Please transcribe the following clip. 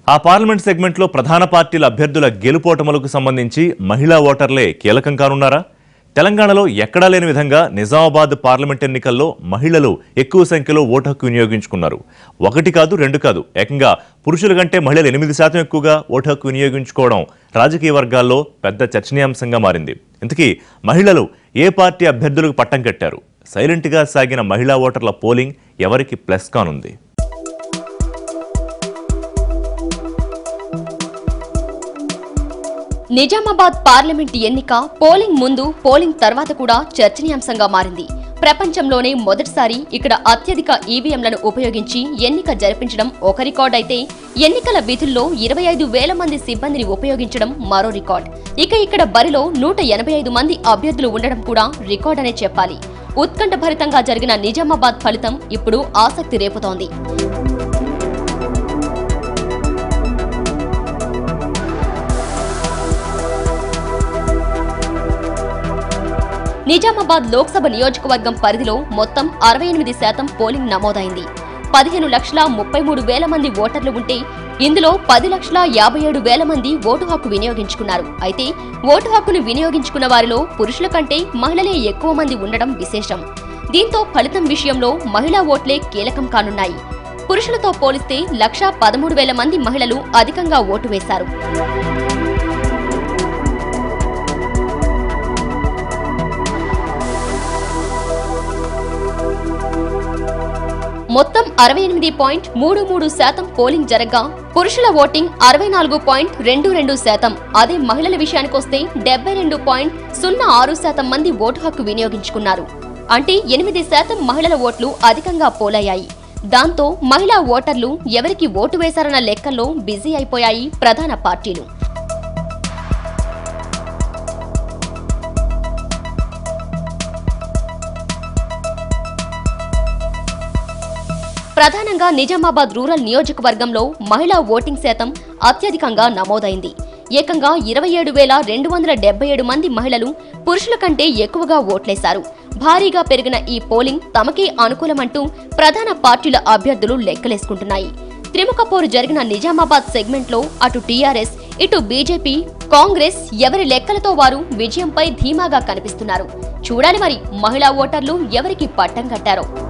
ఆ పార్లమెంట్ సెగ్మెంట్లో ప్రధాన పార్టీల అభ్యర్థుల గెలుపోటములకు సంబంధించి మహిళా ఓటర్లే కీలకం కానున్నారా తెలంగాణలో ఎక్కడా లేని విధంగా నిజామాబాద్ పార్లమెంట్ ఎన్నికల్లో మహిళలు ఎక్కువ సంఖ్యలో ఓటు హక్కు వినియోగించుకున్నారు ఒకటి కాదు రెండు కాదు ఏకంగా పురుషుల కంటే మహిళలు ఎనిమిది శాతం ఎక్కువగా ఓటు హక్కు వినియోగించుకోవడం రాజకీయ వర్గాల్లో పెద్ద చర్చనీయాంశంగా మారింది ఇంతకీ మహిళలు ఏ పార్టీ అభ్యర్థులకు పట్టం కట్టారు సైలెంట్గా సాగిన మహిళా ఓటర్ల పోలింగ్ ఎవరికి ప్లస్ కానుంది నిజామాబాద్ పార్లమెంట్ ఎన్నిక పోలింగ్ ముందు పోలింగ్ తర్వాత కూడా చర్చనీయాంశంగా మారింది ప్రపంచంలోనే మొదటిసారి ఇక్కడ అత్యధిక ఈవీఎంలను ఉపయోగించి ఎన్నిక జరిపించడం ఒక రికార్డ్ అయితే ఎన్నికల విధుల్లో ఇరవై ఐదు వేల మంది సిబ్బందిని ఉపయోగించడం మరో రికార్డ్ ఇక ఇక్కడ బరిలో నూట ఎనభై ఐదు మంది అభ్యర్థులు ఉండడం కూడా రికార్డ్ అనే చెప్పాలి ఉత్కంఠభరితంగా జరిగిన నిజామాబాద్ ఫలితం ఇప్పుడు ఆసక్తి రేపుతోంది నిజామాబాద్ లోక్సభ నియోజకవర్గం పరిధిలో మొత్తం అరవై ఎనిమిది శాతం పోలింగ్ నమోదైంది పదిహేను లక్షల ముప్పై మూడు వేల మంది ఓటర్లు ఉంటే ఇందులో పది లక్షల యాభై ఏడు వేల మంది ఓటు హక్కు వినియోగించుకున్నారు అయితే ఓటు హక్కును వినియోగించుకున్న వారిలో పురుషుల కంటే మహిళలే ఎక్కువ మంది ఉండడం విశేషం దీంతో ఫలితం విషయంలో మహిళా ఓట్లే కీలకం కానున్నాయి పురుషులతో పోలిస్తే లక్షా పదమూడు వేల మంది మహిళలు అధికంగా ఓటు వేశారు మొత్తం అరవై ఎనిమిది పాయింట్ మూడు మూడు శాతం పోలింగ్ జరగగా పురుషుల ఓటింగ్ అరవై నాలుగు పాయింట్ రెండు రెండు శాతం అదే మహిళల విషయానికొస్తే డెబ్బై రెండు పాయింట్ సున్నా ఆరు శాతం మంది ఓటు హక్కు వినియోగించుకున్నారు అంటే ఎనిమిది శాతం మహిళల ఓట్లు అధికంగా పోలయ్యాయి దాంతో మహిళా ఓటర్లు ఎవరికి ఓటు వేశారన్న లెక్కల్లో బిజీ అయిపోయాయి ప్రధాన పార్టీలు ప్రధానంగా నిజామాబాద్ రూరల్ నియోజకవర్గంలో మహిళా ఓటింగ్ శాతం అత్యధికంగా నమోదైంది ఏకంగా ఇరవై ఏడు వేల రెండు వందల డెబ్బై ఏడు మంది మహిళలు పురుషుల కంటే ఎక్కువగా ఓట్లేశారు భారీగా పెరిగిన ఈ పోలింగ్ తమకే అనుకూలమంటూ ప్రధాన పార్టీల అభ్యర్థులు లెక్కలేసుకుంటున్నాయి త్రిముఖ పోరు జరిగిన నిజామాబాద్ సెగ్మెంట్లో అటు టీఆర్ఎస్ ఇటు బీజేపీ కాంగ్రెస్ ఎవరి లెక్కలతో వారు విజయంపై ధీమాగా కనిపిస్తున్నారు చూడాలి మరి మహిళా ఓటర్లు ఎవరికి పట్టం కట్టారో